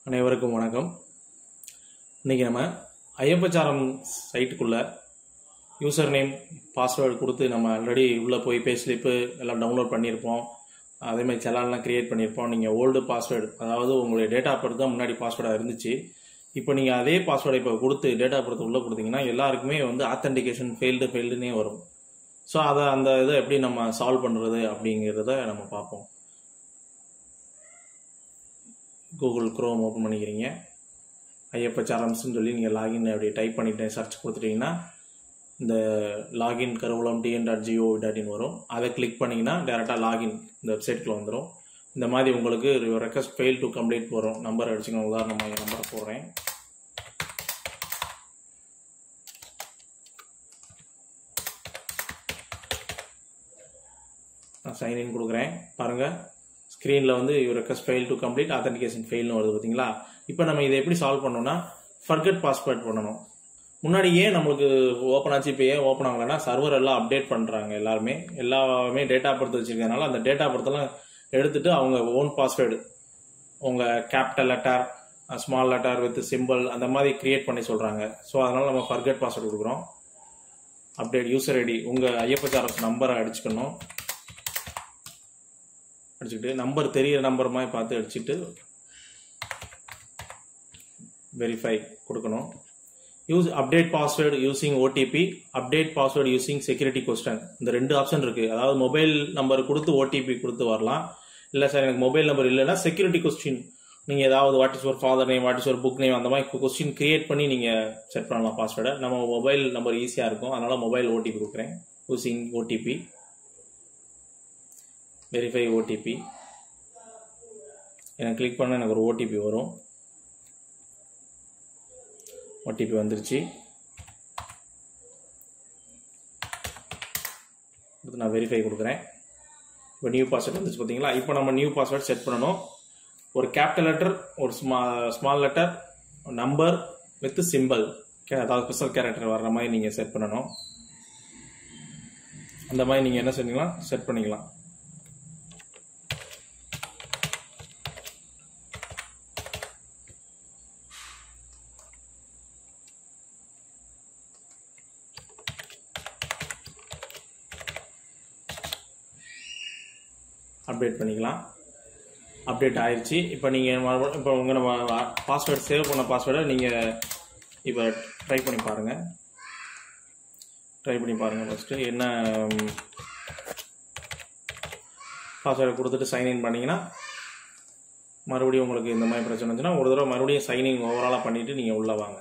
அனைவருக்கும் வணக்கம் இன்றைக்கி நம்ம ஐயப்பச்சாரம் சைட்டுக்குள்ளே யூசர் நேம் பாஸ்வேர்டு கொடுத்து நம்ம ஆல்ரெடி உள்ளே போய் பே ஸ்லிப்பு எல்லாம் டவுன்லோட் பண்ணியிருப்போம் அதேமாதிரி செலான்லாம் க்ரியேட் பண்ணியிருப்போம் நீங்கள் ஓல்டு பாஸ்வேர்டு அதாவது உங்களுடைய டேட்டா பர்த் தான் முன்னாடி பாஸ்வேர்டாக இருந்துச்சு இப்போ நீங்கள் அதே பாஸ்வேர்டை இப்போ கொடுத்து டேட்டா பர்த் உள்ளே கொடுத்தீங்கன்னா எல்லாருக்குமே வந்து ஆத்தென்டிகேஷன் ஃபெயில்டு ஃபெயில்டுனே வரும் ஸோ அதை அந்த இதை எப்படி நம்ம சால்வ் பண்ணுறது அப்படிங்கிறத நம்ம பார்ப்போம் கூகுள் க்ரோம் ஓப்பன் பண்ணிக்கிறீங்க ஐயப்ப சாரம்ஸ்னு சொல்லி நீங்கள் லாகின் அப்படி டைப் பண்ணிட்டு சர்ச் கொடுத்துட்டீங்கன்னா இந்த லாகின் கருவலம் TN dot GO dot in வரும் அதை கிளிக் பண்ணிங்கன்னா டேரெக்டாக லாகின் இந்த வெப்சைட்குள்ள வந்துடும் இந்த மாதிரி உங்களுக்கு ரெக்வஸ்ட் ஃபெயில் டு கம்ப்ளீட் வரும் நம்பர் அடிச்சுக்கணும் உதாரணமாக என் நம்பர் போடுறேன் நான் சைன்இன் கொடுக்குறேன் பாருங்கள் ஸ்க்ரீனில் வந்து you request fail to complete authentication ஃபெயில்னு வருது பார்த்தீங்களா இப்போ நம்ம இதை எப்படி சால்வ் பண்ணோம்னா ஃபர்கட் பாஸ்வேர்ட் பண்ணணும் முன்னாடி ஏன் நம்மளுக்கு ஓப்பன் ஆச்சு இப்போ ஏன் ஓப்பன் ஆகலைன்னா சர்வர் எல்லாம் அப்டேட் பண்ணுறாங்க எல்லாருமே எல்லாமே டேட்டா பர்த் வச்சிருக்கனால அந்த டேட்டா பர்த்தெல்லாம் எடுத்துட்டு அவங்க ஓன் பாஸ்வேர்டு உங்கள் capital letter small letter with simple அந்த மாதிரி கிரியேட் பண்ணி சொல்கிறாங்க ஸோ அதனால் நம்ம ஃபர்கட் பாஸ்வேர்டு கொடுக்குறோம் அப்டேட் யூசர் ஐடி உங்கள் ஐயப்பச்சாரஸ் நம்பரை அடிச்சுக்கணும் அடிச்சுக்கிட்டு நம்பர் தெரியிற நம்பர் மாதிரி பார்த்து அடிச்சுட்டு வெரிஃபை கொடுக்கணும் use update password using OTP update password using security question இந்த ரெண்டு ஆப்ஷன் இருக்கு அதாவது மொபைல் நம்பர் கொடுத்து ஓடிபி கொடுத்து வரலாம் இல்லை சார் எனக்கு மொபைல் நம்பர் இல்லைன்னா செக்யூரிட்டி கொஸ்டின் நீங்கள் ஏதாவது வாட் இஸ் ஒரு ஃபாதர் நேம் வாட் இஸ் ஒரு புக் நேம் அந்த மாதிரி கொஸ்டின் கிரியேட் பண்ணி நீங்கள் செட் பண்ணலாம் பாஸ்வேர்டை நம்ம மொபைல் நம்பர் ஈஸியாக இருக்கும் அதனால் மொபைல் ஓடிபி கொடுக்குறேன் யூசிங் ஓடிபி வெரிஃபை ஓடிபி எனக்கு கிளிக் பண்ண எனக்கு ஒரு ஓடிபி வரும் ஓடிபி வந்துருச்சு அடுத்து நான் வெரிஃபை கொடுக்குறேன் இப்போ நியூ பாஸ்வேர்ட் வந்துச்சு பார்த்தீங்களா இப்போ நம்ம நியூ பாஸ்வேர்ட் செட் பண்ணணும் ஒரு கேபிட்டல் லெட்டர் ஒரு small small letter number with simple அதாவது ஸ்பெஷல் கேரக்டர் வர்ற மாதிரி நீங்கள் செட் பண்ணணும் அந்த மாதிரி நீங்கள் என்ன செஞ்சீங்கன்னா செட் பண்ணிக்கலாம் அப்டேட் பண்ணிக்கலாம் அப்டேட் ஆயிடுச்சு இப்போ நீங்கள் இப்போ உங்கள் நம்ம பாஸ்வேர்டு சேவ் பண்ண பாஸ்வேர்டை நீங்கள் இப்போ ட்ரை பண்ணி பாருங்கள் ட்ரை பண்ணி பாருங்கள் ஃபஸ்ட்டு என்ன பாஸ்வேர்டு கொடுத்துட்டு சைன்இன் பண்ணிங்கன்னா மறுபடியும் உங்களுக்கு இந்த மாதிரி பிரச்சனை இருந்துச்சுன்னா ஒரு தடவை மறுபடியும் சைனிங் ஓவராலாக பண்ணிவிட்டு நீங்கள் உள்ளே வாங்க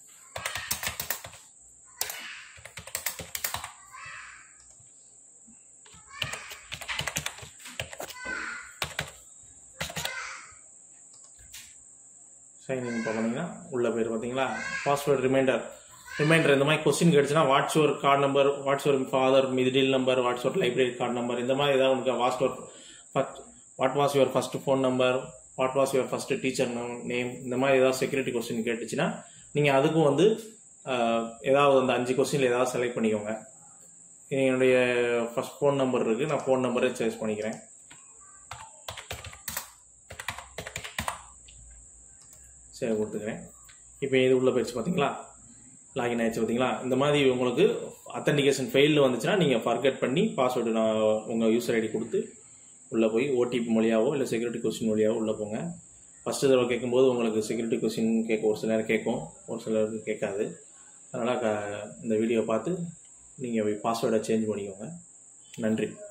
சைன்இன் இப்போ பண்ணீங்கன்னா உள்ளே போயிட்டு பார்த்தீங்களா பாஸ்வேர்டு ரிமைண்டர் ரிமைண்டர் இந்த மாதிரி கொஸ்டின் கேட்டுச்சுன்னா what's your card number what's your father middle number what's your library card number இந்த மாதிரி ஏதாவது உங்களுக்கு what's your first what was your first phone number what was your first teacher name இந்த மாதிரி ஏதாவது செக்யூரிட்டி கொஸ்டின் கேட்டுச்சுன்னா நீங்கள் அதுக்கும் வந்து ஏதாவது அந்த அஞ்சு கொஸ்டினில் ஏதாவது செலக்ட் பண்ணிக்கோங்க என்னுடைய ஃபர்ஸ்ட் ஃபோன் நம்பர் இருக்குது நான் ஃபோன் நம்பரே சர்ச் பண்ணிக்கிறேன் சேவ் கொடுத்துக்கிறேன் இப்போ இது உள்ள போயிடுச்சு பார்த்தீங்களா லாகின் ஆயிடுச்சு பார்த்தீங்களா இந்த மாதிரி உங்களுக்கு அத்தன்டிகேஷன் ஃபெயிலில் வந்துச்சுன்னா நீங்கள் ஃபர்கட் பண்ணி பாஸ்வேர்டு நான் உங்கள் யூசர் ஐடி கொடுத்து உள்ளே போய் ஓடிபி மொழியாவோ இல்லை செக்யூரிட்டி கொஸ்டின் மொழியாவோ உள்ளே போங்க ஃபஸ்ட்டு தடவை கேட்கும்போது உங்களுக்கு செக்யூரிட்டி கொஸ்டின் கேட்க ஒரு சில நேரம் கேட்கும் ஒரு சிலருக்கு கேட்காது அதனால் க இந்த வீடியோ பார்த்து நீங்கள் பாஸ்வேர்டை சேஞ்ச் பண்ணிக்கோங்க நன்றி